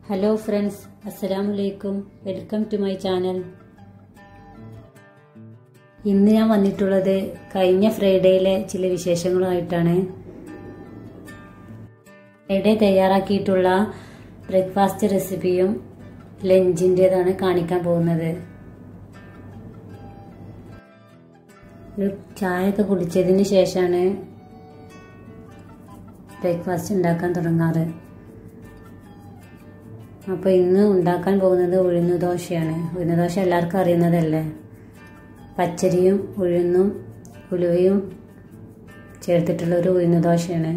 hello friends അസ്സലാമു അലൈക്കും welcome to my channel ഇന്ന് ഞാൻ വന്നിട്ടുള്ളത് കഴിഞ്ഞ ഫ്രൈഡേയിലെ ചില വിശേഷങ്ങളുമായിട്ടാണ് ഫ്രൈഡേ തയ്യാറാക്കിയിട്ടുള്ള ബ്രേക്ക്ഫാസ്റ്റ് റെസിപ്പിയും ലഞ്ചിൻ്റെതാണ് കാണിക്കാൻ പോകുന്നത് ഒരു ചായയൊക്കെ കുടിച്ചതിന് ശേഷമാണ് ബ്രേക്ക്ഫാസ്റ്റ് ഉണ്ടാക്കാൻ തുടങ്ങാറ് അപ്പോൾ ഇന്ന് ഉണ്ടാക്കാൻ പോകുന്നത് ഉഴുന്നു ദോശയാണ് ഉഴുന്നു ദോശ എല്ലാവർക്കും അറിയുന്നതല്ലേ പച്ചരിയും ഉഴുന്നും ഉലുവയും ചേർത്തിട്ടുള്ള ഒരു ഉഴുന്നു ദോശയാണ്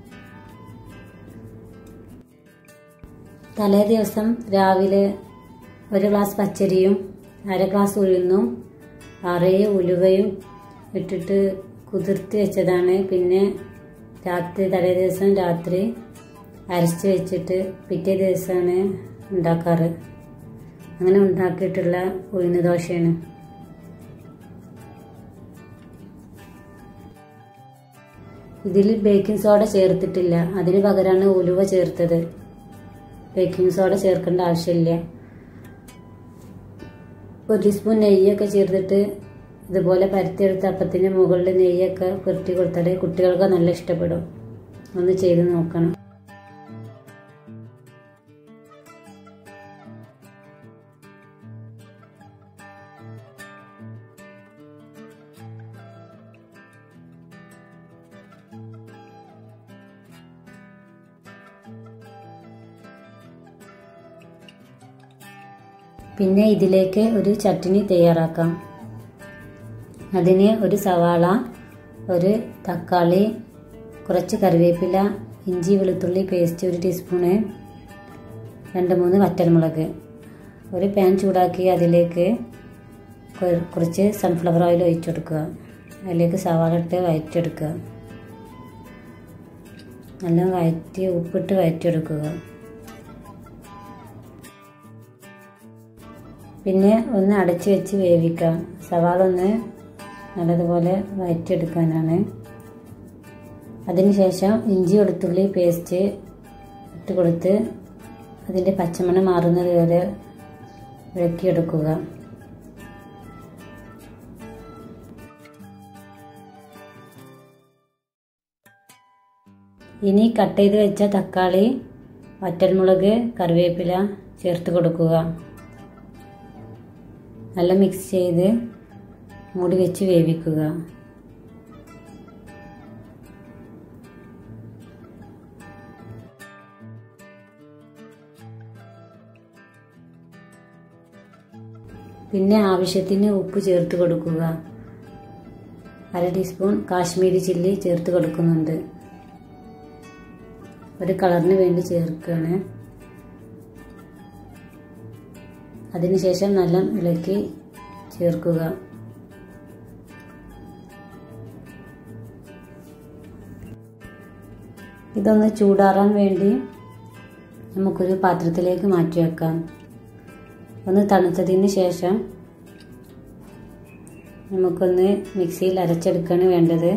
തലേ ദിവസം രാവിലെ ഒരു ഗ്ലാസ് പച്ചരിയും അര ഗ്ലാസ് ഉഴുന്നും അറയെ ഉലുവയും ഇട്ടിട്ട് കുതിർത്തി വെച്ചതാണ് പിന്നെ രാത്രി തലേ ദിവസം രാത്രി അരച്ച് വെച്ചിട്ട് പിറ്റേ ദിവസമാണ് ഉണ്ടാക്കാറ് അങ്ങനെ ഉണ്ടാക്കിയിട്ടുള്ള ഉഴുന്ന് ദോശയാണ് ഇതിൽ ബേക്കിംഗ് സോഡ ചേർത്തിട്ടില്ല അതിന് പകരമാണ് ഉലുവ ചേർത്തത് ബേക്കിംഗ് സോഡ ചേർക്കേണ്ട ആവശ്യമില്ല ഒരു ടീസ്പൂൺ നെയ്യൊക്കെ ചേർത്തിട്ട് ഇതുപോലെ പരത്തിയെടുത്ത് അപ്പത്തിൻ്റെ മുകളിൽ നെയ്യൊക്കെ പുരട്ടി കൊടുത്താൽ കുട്ടികൾക്ക് നല്ല ഇഷ്ടപ്പെടും ഒന്ന് ചെയ്ത് നോക്കണം പിന്നെ ഇതിലേക്ക് ഒരു ചട്നി തയ്യാറാക്കാം അതിന് ഒരു സവാള ഒരു തക്കാളി കുറച്ച് കറിവേപ്പില ഇഞ്ചി വെളുത്തുള്ളി പേസ്റ്റ് ഒരു ടീസ്പൂണ് രണ്ട് മൂന്ന് വറ്റൽമുളക് ഒരു പാൻ ചൂടാക്കി അതിലേക്ക് കുറച്ച് സൺഫ്ലവർ ഓയിൽ ഒഴിച്ചെടുക്കുക അതിലേക്ക് സവാള ഇട്ട് വയറ്റിയെടുക്കുക നല്ല വയറ്റി ഉപ്പിട്ട് വയറ്റിയെടുക്കുക പിന്നെ ഒന്ന് അടച്ചു വെച്ച് വേവിക്കാം സവാള ഒന്ന് നല്ലതുപോലെ വയറ്റിയെടുക്കാനാണ് അതിനുശേഷം ഇഞ്ചി വെളുത്തുള്ളി പേസ്റ്റ് ഇട്ട് കൊടുത്ത് അതിൻ്റെ പച്ചമണം മാറുന്നത് വരെ ഇളക്കിയെടുക്കുക ഇനി കട്ട് ചെയ്ത് വെച്ച തക്കാളി വറ്റൽമുളക് കറിവേപ്പില ചേർത്ത് കൊടുക്കുക നല്ല മിക്സ് ചെയ്ത് മൂടി വെച്ച് വേവിക്കുക പിന്നെ ആവശ്യത്തിന് ഉപ്പ് ചേർത്ത് കൊടുക്കുക അര ടീസ്പൂൺ കാശ്മീരി ചില്ലി ചേർത്ത് കൊടുക്കുന്നുണ്ട് ഒരു കളറിന് വേണ്ടി ചേർക്കുകയാണ് അതിനുശേഷം നല്ല ഇളക്കി ചേർക്കുക ഇതൊന്ന് ചൂടാറാൻ വേണ്ടി നമുക്കൊരു പാത്രത്തിലേക്ക് മാറ്റി വെക്കാം ഒന്ന് തണുത്തതിന് ശേഷം നമുക്കൊന്ന് മിക്സിയിൽ അരച്ചെടുക്കുകയാണ് വേണ്ടത്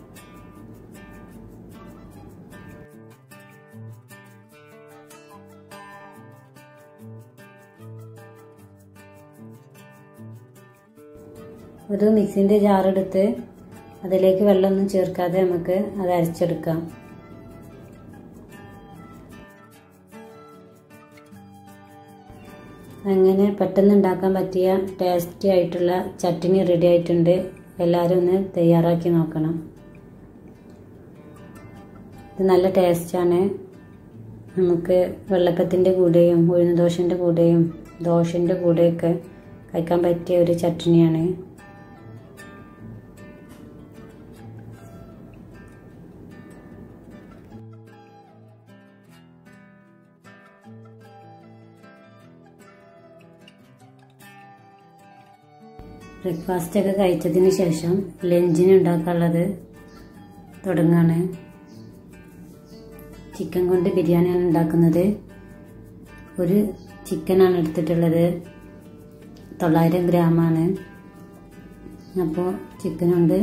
ഒരു മിക്സിൻ്റെ ജാറെടുത്ത് അതിലേക്ക് വെള്ളമൊന്നും ചേർക്കാതെ നമുക്ക് അത് അരച്ചെടുക്കാം അങ്ങനെ പെട്ടെന്ന് ഉണ്ടാക്കാൻ പറ്റിയ ടേസ്റ്റി ആയിട്ടുള്ള ചട്നി റെഡി ആയിട്ടുണ്ട് എല്ലാവരും ഒന്ന് തയ്യാറാക്കി നോക്കണം ഇത് നല്ല ടേസ്റ്റാണ് നമുക്ക് വെള്ളപ്പത്തിൻ്റെ കൂടെയും ഉഴുന്ന് ദോശൻ്റെ കൂടെയും ദോശൻ്റെ കൂടെയൊക്കെ കഴിക്കാൻ പറ്റിയ ഒരു ചട്നിയാണ് ബ്രേക്ക്ഫാസ്റ്റ് ഒക്കെ കഴിച്ചതിന് ശേഷം ലഞ്ചിന് ഉണ്ടാക്കാനുള്ളത് തുടങ്ങാണ് ചിക്കൻ കൊണ്ട് ബിരിയാണിയാണ് ഉണ്ടാക്കുന്നത് ഒരു ചിക്കനാണ് എടുത്തിട്ടുള്ളത് തൊള്ളായിരം ഗ്രാമാണ് അപ്പോൾ ചിക്കൻ കൊണ്ട്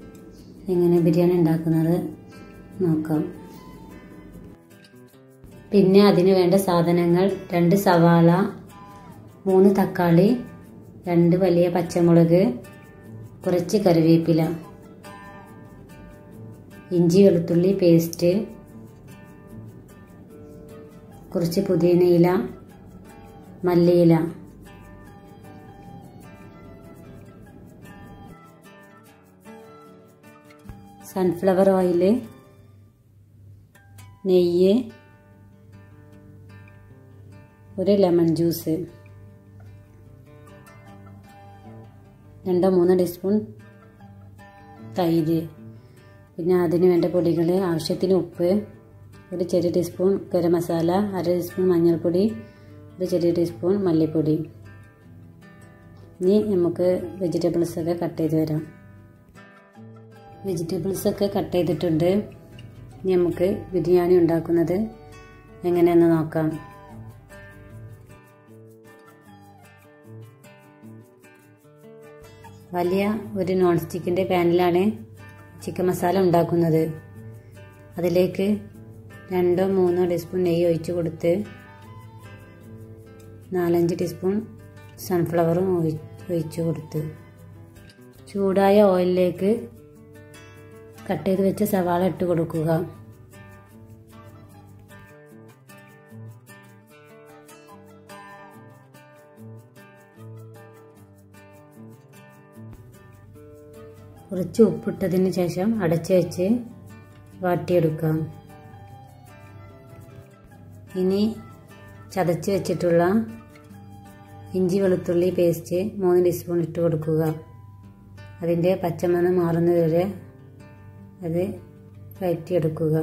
എങ്ങനെ ബിരിയാണി ഉണ്ടാക്കുന്നത് നോക്കാം പിന്നെ അതിന് വേണ്ട സാധനങ്ങൾ രണ്ട് സവാള മൂന്ന് തക്കാളി രണ്ട് വലിയ പച്ചമുളക് കുറച്ച് കറിവേപ്പില ഇഞ്ചി വെളുത്തുള്ളി പേസ്റ്റ് കുറച്ച് പുതിനയില മല്ലിയില സൺഫ്ലവർ ഓയിൽ നെയ്യ് ഒരു ലെമൺ ജ്യൂസ് രണ്ടോ മൂന്നോ ടീസ്പൂൺ തൈര് പിന്നെ അതിന് വേണ്ട പൊടികൾ ആവശ്യത്തിന് ഉപ്പ് ഒരു ചെറിയ ടീസ്പൂൺ ഗരം മസാല അര ടീസ്പൂൺ മഞ്ഞൾപ്പൊടി ഒരു ചെറിയ ടീസ്പൂൺ മല്ലിപ്പൊടി ഇനി നമുക്ക് വെജിറ്റബിൾസ് ഒക്കെ കട്ട് ചെയ്ത് വരാം വെജിറ്റബിൾസ് ഒക്കെ കട്ട് ചെയ്തിട്ടുണ്ട് ഇനി നമുക്ക് ബിരിയാണി ഉണ്ടാക്കുന്നത് എങ്ങനെയെന്ന് നോക്കാം വലിയ ഒരു നോൺ സ്റ്റിക്കിൻ്റെ പാനിലാണ് ചിക്കൻ മസാല ഉണ്ടാക്കുന്നത് അതിലേക്ക് രണ്ടോ മൂന്നോ ടീസ്പൂൺ നെയ്യ് ഒഴിച്ച് കൊടുത്ത് നാലഞ്ച് ടീസ്പൂൺ സൺഫ്ലവറും ഒഴിച്ച് കൊടുത്ത് ചൂടായ ഓയിലിലേക്ക് കട്ട് ചെയ്ത് വെച്ച സവാള ഇട്ട് കൊടുക്കുക കുറച്ച് ഉപ്പിട്ടതിന് ശേഷം അടച്ച് വെച്ച് വാട്ടിയെടുക്കാം ഇനി ചതച്ച് വെച്ചിട്ടുള്ള ഇഞ്ചി വെളുത്തുള്ളി പേസ്റ്റ് മൂന്ന് ടീസ്പൂൺ ഇട്ട് കൊടുക്കുക അതിൻ്റെ പച്ചമണം മാറുന്നതുവരെ അത് വഴറ്റിയെടുക്കുക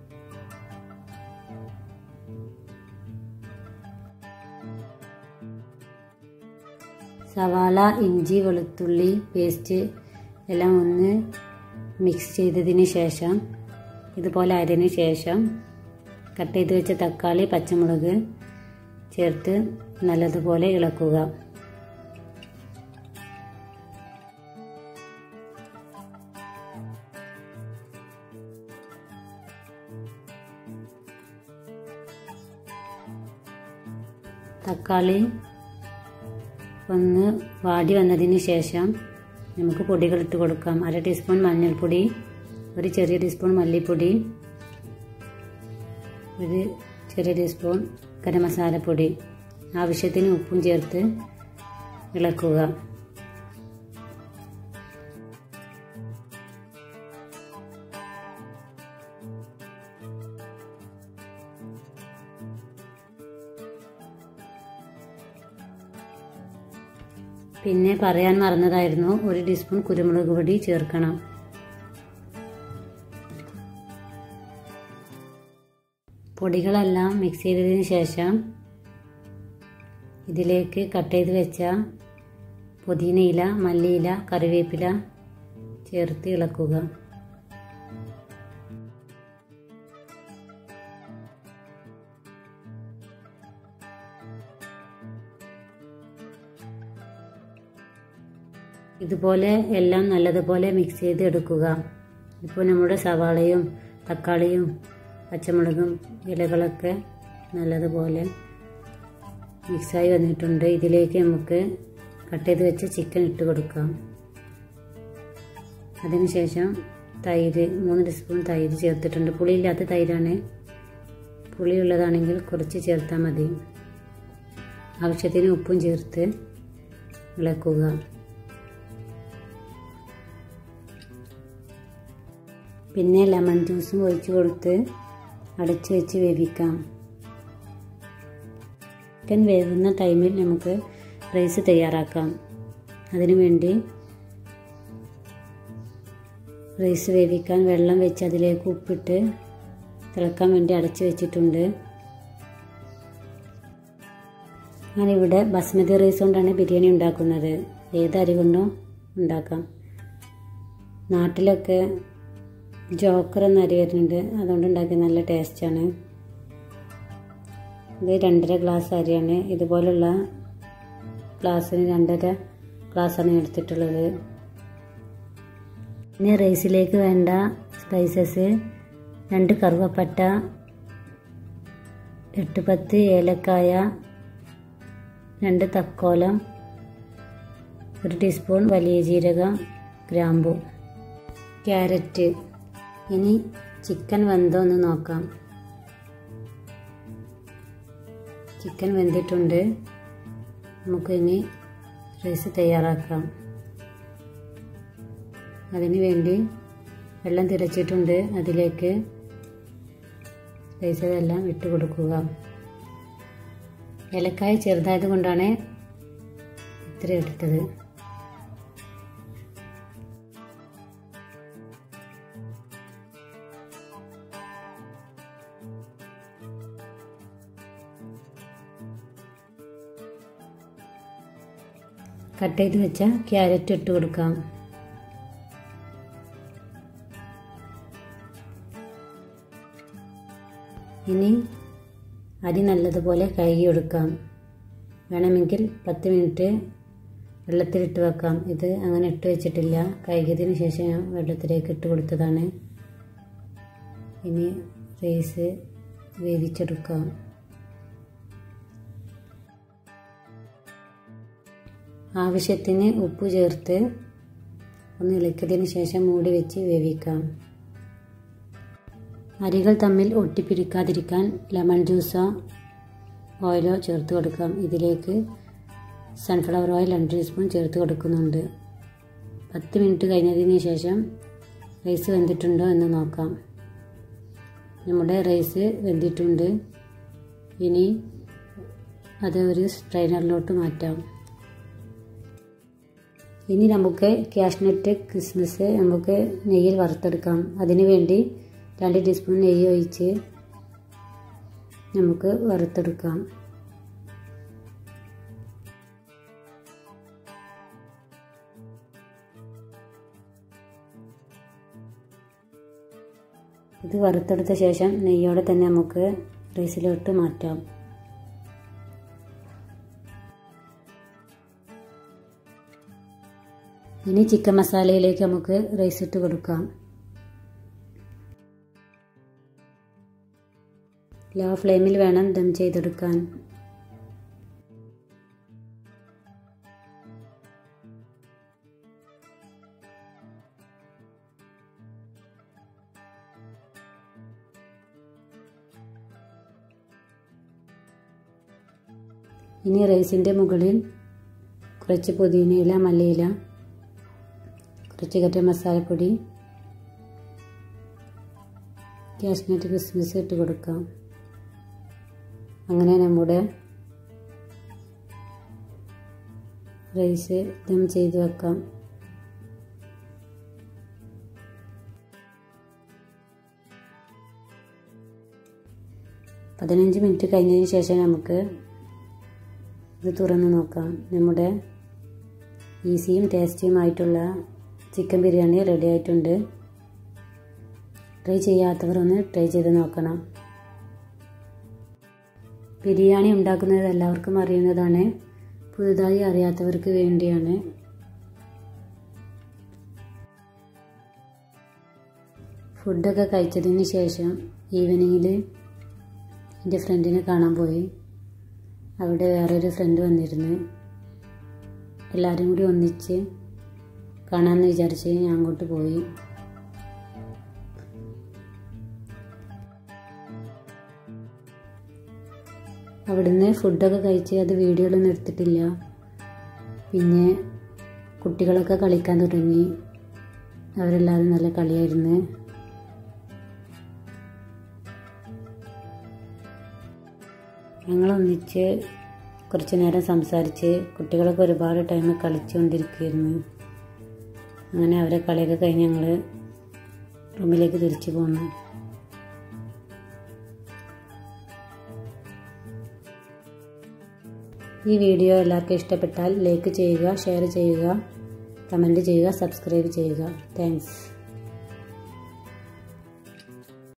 സവാള ഇഞ്ചി വെളുത്തുള്ളി പേസ്റ്റ് എല്ലാം ഒന്ന് മിക്സ് ചെയ്തതിന് ശേഷം ഇതുപോലെ അരിന് ശേഷം കട്ട് ചെയ്ത് വെച്ച തക്കാളി പച്ചമുളക് ചേർത്ത് നല്ലതുപോലെ ഇളക്കുക തക്കാളി ഒന്ന് വാടി വന്നതിന് ശേഷം നമുക്ക് പൊടികൾ ഇട്ട് കൊടുക്കാം അര ടീസ്പൂൺ മഞ്ഞൾപ്പൊടി ഒരു ചെറിയ ടീസ്പൂൺ മല്ലിപ്പൊടി ഒരു ചെറിയ ടീസ്പൂൺ ഗരം മസാലപ്പൊടി ആവശ്യത്തിന് ഉപ്പും ചേർത്ത് ഇളക്കുക പിന്നെ പറയാൻ മറന്നതായിരുന്നു ഒരു ടീസ്പൂൺ കുരുമുളക് പൊടി ചേർക്കണം പൊടികളെല്ലാം മിക്സ് ചെയ്തതിന് ശേഷം ഇതിലേക്ക് കട്ട് ചെയ്ത് വെച്ച പുതിനയില മല്ലിയില കറിവേപ്പില ചേർത്ത് ഇളക്കുക ഇതുപോലെ എല്ലാം നല്ലതുപോലെ മിക്സ് ചെയ്ത് എടുക്കുക ഇപ്പോൾ നമ്മുടെ സവാളയും തക്കാളിയും പച്ചമുളകും ഇലകളൊക്കെ നല്ലതുപോലെ മിക്സായി വന്നിട്ടുണ്ട് ഇതിലേക്ക് നമുക്ക് കട്ട് ചെയ്ത് വെച്ച ചിക്കൻ ഇട്ട് കൊടുക്കാം അതിനുശേഷം തൈര് മൂന്ന് ടീസ്പൂൺ തൈര് ചേർത്തിട്ടുണ്ട് പുളിയില്ലാത്ത തൈരാണ് പുളിയുള്ളതാണെങ്കിൽ കുറച്ച് ചേർത്താൽ മതി ആവശ്യത്തിന് ഉപ്പും ചേർത്ത് ഇളക്കുക പിന്നെ ലെമൺ ജ്യൂസും ഒഴിച്ച് കൊടുത്ത് അടച്ച് വെച്ച് വേവിക്കാം ചിക്കൻ വേവുന്ന ടൈമിൽ നമുക്ക് റൈസ് തയ്യാറാക്കാം അതിനു വേണ്ടി റൈസ് വേവിക്കാൻ വെള്ളം വെച്ച് അതിലേക്ക് ഉപ്പിട്ട് തിളക്കാൻ വേണ്ടി അടച്ച് വെച്ചിട്ടുണ്ട് ഞാനിവിടെ ബസ്മതി റൈസ് കൊണ്ടാണ് ബിരിയാണി ഉണ്ടാക്കുന്നത് ഏത് അരി കൊണ്ടും ഉണ്ടാക്കാം നാട്ടിലൊക്കെ ജോക്കർ എന്ന അരി വരുന്നുണ്ട് അതുകൊണ്ട് ഉണ്ടാക്കിയ നല്ല ടേസ്റ്റാണ് ഇത് രണ്ടര ഗ്ലാസ് അരിയാണ് ഇതുപോലുള്ള ഗ്ലാസ്സിന് രണ്ടര ഗ്ലാസ്സാണ് എടുത്തിട്ടുള്ളത് ഇനി റൈസിലേക്ക് വേണ്ട സ്പൈസസ് രണ്ട് കറുവപ്പട്ട എട്ട് പത്ത് ഏലക്കായ രണ്ട് തക്കോലം ഒരു ടീസ്പൂൺ വലിയ ജീരകം ഗ്രാമ്പു ക്യാരറ്റ് ഇനി ചിക്കൻ വെന്തോ എന്ന് നോക്കാം ചിക്കൻ വെന്തിട്ടുണ്ട് നമുക്കിനി റൈസ് തയ്യാറാക്കാം അതിന് വേണ്ടി വെള്ളം തിളച്ചിട്ടുണ്ട് അതിലേക്ക് റൈസ് എല്ലാം ഇട്ട് കൊടുക്കുക ഏലക്കായ ചെറുതായത് കൊണ്ടാണ് ഇത്ര എടുത്തത് കട്ട് ചെയ്ത് വെച്ച ക്യാരറ്റ് ഇട്ട് കൊടുക്കാം ഇനി അരി നല്ലതുപോലെ കഴുകിയെടുക്കാം വേണമെങ്കിൽ പത്ത് മിനിറ്റ് വെള്ളത്തിലിട്ട് വെക്കാം ഇത് അങ്ങനെ ഇട്ട് വെച്ചിട്ടില്ല കഴുകിയതിന് ശേഷം ഞാൻ വെള്ളത്തിലേക്ക് ഇട്ട് കൊടുത്തതാണ് ഇനി റൈസ് വേവിച്ചെടുക്കാം ആവശ്യത്തിന് ഉപ്പ് ചേർത്ത് ഒന്ന് ഇളക്കിയതിന് ശേഷം മൂടി വെച്ച് വേവിക്കാം അരികൾ തമ്മിൽ ഒട്ടിപ്പിടിക്കാതിരിക്കാൻ ലെമൺ ജ്യൂസോ ഓയിലോ ചേർത്ത് കൊടുക്കാം ഇതിലേക്ക് സൺഫ്ലവർ ഓയിൽ രണ്ട് ടീസ്പൂൺ ചേർത്ത് കൊടുക്കുന്നുണ്ട് പത്ത് മിനിറ്റ് കഴിഞ്ഞതിന് ശേഷം റൈസ് വെന്തിട്ടുണ്ടോ എന്ന് നോക്കാം നമ്മുടെ റൈസ് വെന്തിട്ടുണ്ട് ഇനി അത് ഒരു സ്ട്രൈനറിലോട്ട് മാറ്റാം ഇനി നമുക്ക് ക്യാഷ്നട്ട് ക്രിസ്മസ് നമുക്ക് നെയ്യിൽ വറുത്തെടുക്കാം അതിനു വേണ്ടി രണ്ട് ടീസ്പൂൺ നെയ്യ് ഒഴിച്ച് നമുക്ക് വറുത്തെടുക്കാം ഇത് വറുത്തെടുത്ത ശേഷം നെയ്യോടെ തന്നെ നമുക്ക് റൈസിലോട്ട് മാറ്റാം ഇനി ചിക്കൻ മസാലയിലേക്ക് നമുക്ക് റൈസ് ഇട്ട് കൊടുക്കാം ലോ ഫ്ലെയിമിൽ വേണം ദം ചെയ്തെടുക്കാൻ ഇനി റൈസിൻ്റെ മുകളിൽ കുറച്ച് പുതിനയില മല്ലിയില കുറച്ച് കറ്റ മസാലപ്പൊടി കാശ്മീർ ക്രിസ്മസ് ഇട്ട് കൊടുക്കാം അങ്ങനെ നമ്മുടെ റൈസ് ദം ചെയ്ത് വെക്കാം പതിനഞ്ച് മിനിറ്റ് കഴിഞ്ഞതിന് ശേഷം നമുക്ക് ഇത് തുറന്ന് നോക്കാം നമ്മുടെ ഈസിയും ടേസ്റ്റിയുമായിട്ടുള്ള ചിക്കൻ ബിരിയാണി റെഡി ആയിട്ടുണ്ട് ട്രൈ ചെയ്യാത്തവർ ഒന്ന് ട്രൈ ചെയ്ത് നോക്കണം ബിരിയാണി ഉണ്ടാക്കുന്നത് എല്ലാവർക്കും അറിയുന്നതാണ് പുതുതായി അറിയാത്തവർക്ക് വേണ്ടിയാണ് ഫുഡൊക്കെ കഴിച്ചതിന് ശേഷം ഈവനിങ്ങിൽ എൻ്റെ ഫ്രണ്ടിനെ കാണാൻ പോയി അവിടെ വേറൊരു ഫ്രണ്ട് വന്നിരുന്നു എല്ലാവരും കൂടി ഒന്നിച്ച് കാണാമെന്ന് വിചാരിച്ച് ഞാൻ അങ്ങോട്ട് പോയി അവിടുന്ന് ഫുഡൊക്കെ കഴിച്ച് അത് വീഡിയോയിലൊന്നും എടുത്തിട്ടില്ല പിന്നെ കുട്ടികളൊക്കെ കളിക്കാൻ തുടങ്ങി അവരെല്ലാവരും നല്ല കളിയായിരുന്നു ഞങ്ങളൊന്നിച്ച് കുറച്ച് നേരം സംസാരിച്ച് കുട്ടികളൊക്കെ ഒരുപാട് ടൈം കളിച്ചുകൊണ്ടിരിക്കുകയായിരുന്നു അങ്ങനെ അവരെ കളിയൊക്കെ കഴിഞ്ഞ് ഞങ്ങൾ റൂമിലേക്ക് തിരിച്ചു പോന്നു ഈ വീഡിയോ എല്ലാവർക്കും ഇഷ്ടപ്പെട്ടാൽ ലൈക്ക് ചെയ്യുക ഷെയർ ചെയ്യുക കമൻറ്റ് ചെയ്യുക സബ്സ്ക്രൈബ് ചെയ്യുക താങ്ക്സ്